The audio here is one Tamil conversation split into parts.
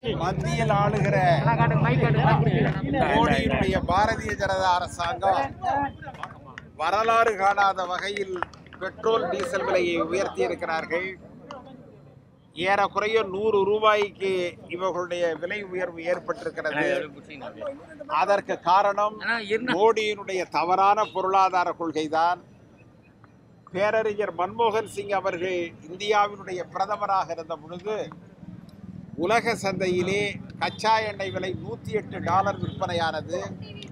மத்தியில் ஆளுகிற மோடியினுடைய பாரதிய ஜனதா அரசாங்கம் வரலாறு காணாத வகையில் பெட்ரோல் டீசல் விலையை உயர்த்தி இருக்கிறார்கள் ஏறக்குறைய நூறு ரூபாய்க்கு இவர்களுடைய விலை உயர்வு ஏற்பட்டிருக்கிறது அதற்கு காரணம் மோடியினுடைய தவறான பொருளாதார கொள்கைதான் பேரறிஞர் மன்மோகன் சிங் அவர்கள் இந்தியாவினுடைய பிரதமராக இருந்த பொழுது உலக சந்தையிலே கச்சா எண்ணெய் விலை நூற்றி எட்டு டாலர் விற்பனையானது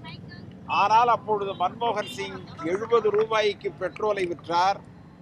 ஆனால் அப்பொழுது மன்மோகன் சிங் எழுபது ரூபாய்க்கு பெட்ரோலை விற்றார்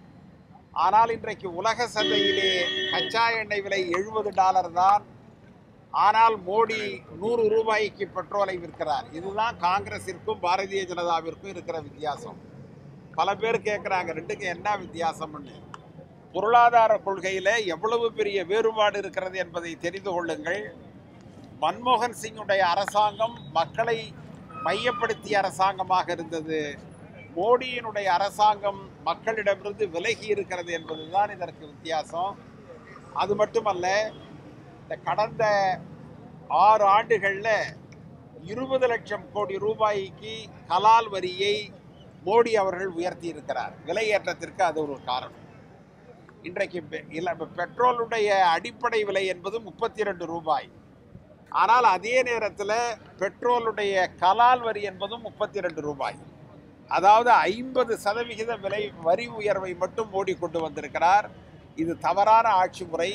ஆனால் இன்றைக்கு உலக சந்தையிலே கச்சா எண்ணெய் விலை எழுபது டாலர் தான் ஆனால் மோடி நூறு ரூபாய்க்கு பெட்ரோலை விற்கிறார் இதுதான் காங்கிரசிற்கும் பாரதிய ஜனதாவிற்கும் இருக்கிற வித்தியாசம் பல பேர் கேட்குறாங்க ரெண்டுக்கும் என்ன வித்தியாசம்னு பொருளாதார கொள்கையில் எவ்வளவு பெரிய வேறுபாடு இருக்கிறது என்பதை தெரிந்து கொள்ளுங்கள் மன்மோகன் சிங்குடைய அரசாங்கம் மக்களை மையப்படுத்திய அரசாங்கமாக இருந்தது மோடியினுடைய அரசாங்கம் மக்களிடமிருந்து விலகி இருக்கிறது என்பதுதான் இதற்கு வித்தியாசம் அது மட்டுமல்ல இந்த கடந்த ஆறு ஆண்டுகளில் இருபது லட்சம் கோடி ரூபாய்க்கு கலால் வரியை மோடி அவர்கள் உயர்த்தி இருக்கிறார் விலையேற்றத்திற்கு அது ஒரு காரணம் இன்றைக்கு பெ- இல்ல, இப்ப பெட்ரோலுடைய அடிப்படை விலை என்பது முப்பத்தி ரெண்டு ரூபாய் ஆனால் அதே நேரத்தில் பெட்ரோலுடைய கலால் வரி என்பதும் முப்பத்தி ரெண்டு ரூபாய் அதாவது ஐம்பது சதவிகித விலை வரி உயர்வை மட்டும் மோடி கொண்டு வந்திருக்கிறார் இது தவறான ஆட்சி முறை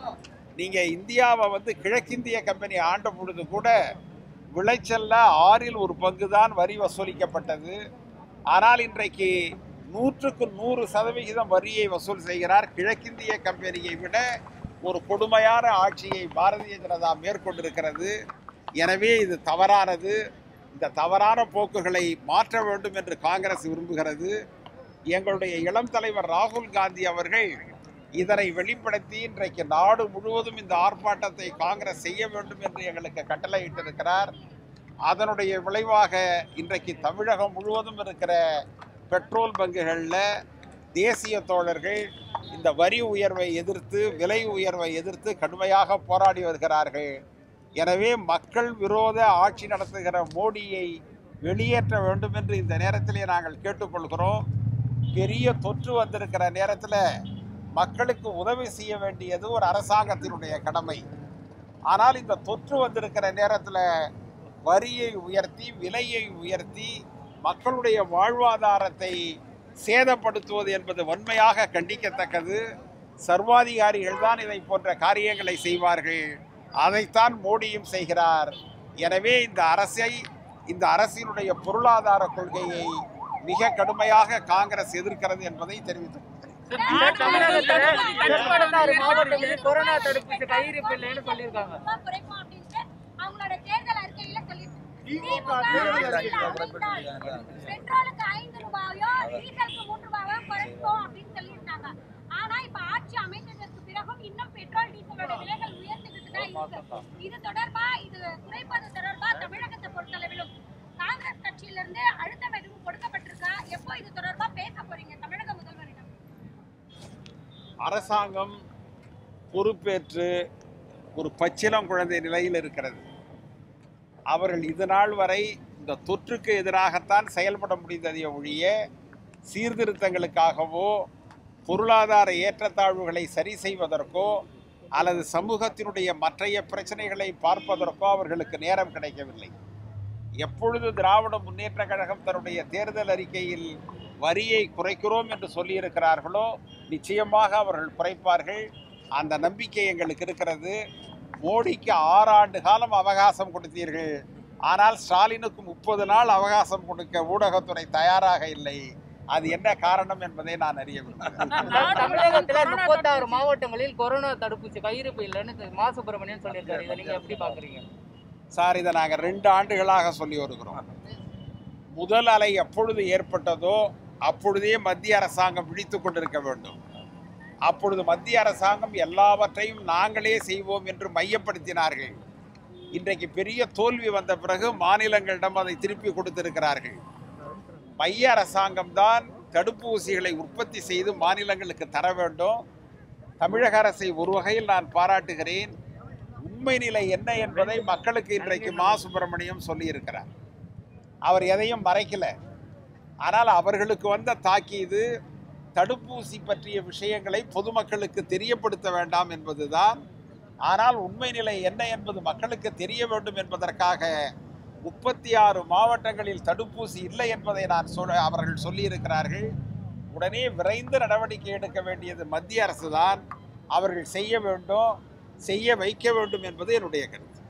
நீங்கள் இந்தியாவை வந்து கிழக்கிந்திய கம்பெனி ஆண்ட பொழுது கூட விளைச்சல்ல ஆறில் ஒரு பங்கு தான் வரி வசூலிக்கப்பட்டது ஆனால் இன்றைக்கு நூற்றுக்கு நூறு சதவிகிதம் வரியை வசூல் செய்கிறார் கிழக்கிந்திய கம்பெனியை விட ஒரு கொடுமையான ஆட்சியை பாரதிய ஜனதா மேற்கொண்டிருக்கிறது எனவே இது தவறானது இந்த தவறான போக்குகளை மாற்ற வேண்டும் என்று காங்கிரஸ் விரும்புகிறது எங்களுடைய இளம் தலைவர் ராகுல் காந்தி அவர்கள் இதனை வெளிப்படுத்தி இன்றைக்கு நாடு முழுவதும் இந்த ஆர்ப்பாட்டத்தை காங்கிரஸ் செய்ய வேண்டும் என்று எங்களுக்கு கட்டளையிட்டிருக்கிறார் அதனுடைய விளைவாக இன்றைக்கு தமிழகம் முழுவதும் இருக்கிற பெட்ரோல் பங்குகளில் தேசிய தோழர்கள் இந்த வரி உயர்வை எதிர்த்து விலை உயர்வை எதிர்த்து கடுமையாக போராடி வருகிறார்கள் எனவே மக்கள் விரோத ஆட்சி நடத்துகிற மோடியை வெளியேற்ற வேண்டும் என்று இந்த நேரத்திலே நாங்கள் கேட்டுக்கொள்கிறோம் பெரிய தொற்று வந்திருக்கிற நேரத்தில் மக்களுக்கு உதவி செய்ய வேண்டியது ஒரு அரசாங்கத்தினுடைய கடமை ஆனால் இந்த தொற்று வந்திருக்கிற நேரத்தில் வரியை உயர்த்தி விலையை உயர்த்தி மக்களுடைய வாழ்வாதாரத்தை சேதப்படுத்துவது என்பது வன்மையாக கண்டிக்கத்தக்கது சர்வாதிகாரிகள் தான் இதை போன்ற காரியங்களை செய்வார்கள் அதைத்தான் மோடியும் செய்கிறார் எனவே இந்த அரசை இந்த அரசினுடைய பொருளாதார கொள்கையை மிக கடுமையாக காங்கிரஸ் எதிர்க்கிறது என்பதை தெரிவித்துக் கொள்கிறேன் தமிழகத்துல தென்படத்தாறு மாவட்டங்களில் கொரோனா தடுப்பூசி கையிருப்பு இல்லைன்னு சொல்லியிருக்காங்க ரூபாய் குறைப்போம் அப்படின்ட்டு அவங்களோட தேர்தல் அறிக்கையில சொல்லியிருக்காங்க. திமுக திமுக தேர்தல் ஆட்சியில் அறிக்கையில அமைந்தால் பெட்ரோலுக்கு ஐந்து ரூபாயோ டீசலுக்கு மூன்று ரூபாயோ குறைப்போம் அப்படின்னு சொல்லியிருந்தாங்க ஆனா இப்ப ஆட்சி அமைந்ததற்கு பிறகும் இன்னும் பெட்ரோல் டீசலோட விலைகள் உயர்ந்துகிட்டு தான் இருக்கு இது தொடர்பா இது குறைப்பது தொடர்பா தமிழகத்தை பொறுத்தளவிலும் காங்கிரஸ் கட்சியில இருந்து அழுத்தம் எதுவும் கொடுக்கப்பட்டிருக்கா எப்போ இது தொடர்பா பேச போறீங்க தமிழக முதல்வரிடம் அரசாங்கம் பொறுப்பேற்று ஒரு பச்சிலம் குழந்தை நிலையில் இருக்கிறது அவர்கள் இது நாள் வரை இந்த தொற்றுக்கு எதிராகத்தான் செயல்பட முடிந்ததை ஒழிய சீர்திருத்தங்களுக்காகவோ பொருளாதார ஏற்றத்தாழ்வுகளை சரி செய்வதற்கோ அல்லது சமூகத்தினுடைய மற்றைய பிரச்சனைகளை பார்ப்பதற்கோ அவர்களுக்கு நேரம் கிடைக்கவில்லை எப்பொழுது திராவிட முன்னேற்ற கழகம் தன்னுடைய தேர்தல் அறிக்கையில் வரியை குறைக்கிறோம் என்று சொல்லியிருக்கிறார்களோ நிச்சயமாக அவர்கள் குறைப்பார்கள் அந்த நம்பிக்கை எங்களுக்கு இருக்கிறது மோடிக்கு ஆறு ஆண்டு காலம் அவகாசம் கொடுத்தீர்கள் ஆனால் ஸ்டாலினுக்கு முப்பது நாள் அவகாசம் கொடுக்க ஊடகத்துறை தயாராக இல்லை அது என்ன காரணம் என்பதை நான் அறிய விரும்புகிறேன் தமிழகத்துல முப்பத்தாறு மாவட்டங்களில் கொரோனா தடுப்பூசி கையிருப்பு இல்லைன்னு திரு மா சுப்பிரமணியன் சொல்லியிருக்காரு இதை நீங்க எப்படி பாக்குறீங்க சார் இதை நாங்கள் ரெண்டு ஆண்டுகளாக சொல்லி வருகிறோம் முதல் அலை எப்பொழுது ஏற்பட்டதோ அப்பொழுதே மத்திய அரசாங்கம் விழித்து கொண்டிருக்க வேண்டும் அப்பொழுது மத்திய அரசாங்கம் எல்லாவற்றையும் நாங்களே செய்வோம் என்று மையப்படுத்தினார்கள் இன்றைக்கு பெரிய தோல்வி வந்த பிறகு மாநிலங்களிடம் அதை திருப்பி கொடுத்திருக்கிறார்கள் மைய அரசாங்கம் தான் தடுப்பூசிகளை உற்பத்தி செய்து மாநிலங்களுக்கு தர வேண்டும் தமிழக அரசை ஒரு வகையில் நான் பாராட்டுகிறேன் உண்மை நிலை என்ன என்பதை மக்களுக்கு இன்றைக்கு மா சுப்பிரமணியம் சொல்லியிருக்கிறார் அவர் எதையும் மறைக்கல ஆனால் அவர்களுக்கு வந்த தாக்கீது தடுப்பூசி பற்றிய விஷயங்களை பொதுமக்களுக்கு தெரியப்படுத்த வேண்டாம் என்பதுதான் ஆனால் உண்மை நிலை என்ன என்பது மக்களுக்கு தெரிய வேண்டும் என்பதற்காக முப்பத்தி ஆறு மாவட்டங்களில் தடுப்பூசி இல்லை என்பதை நான் சொல்ல அவர்கள் சொல்லியிருக்கிறார்கள் உடனே விரைந்து நடவடிக்கை எடுக்க வேண்டியது மத்திய அரசு தான் அவர்கள் செய்ய வேண்டும் செய்ய வைக்க வேண்டும் என்பது என்னுடைய கருத்து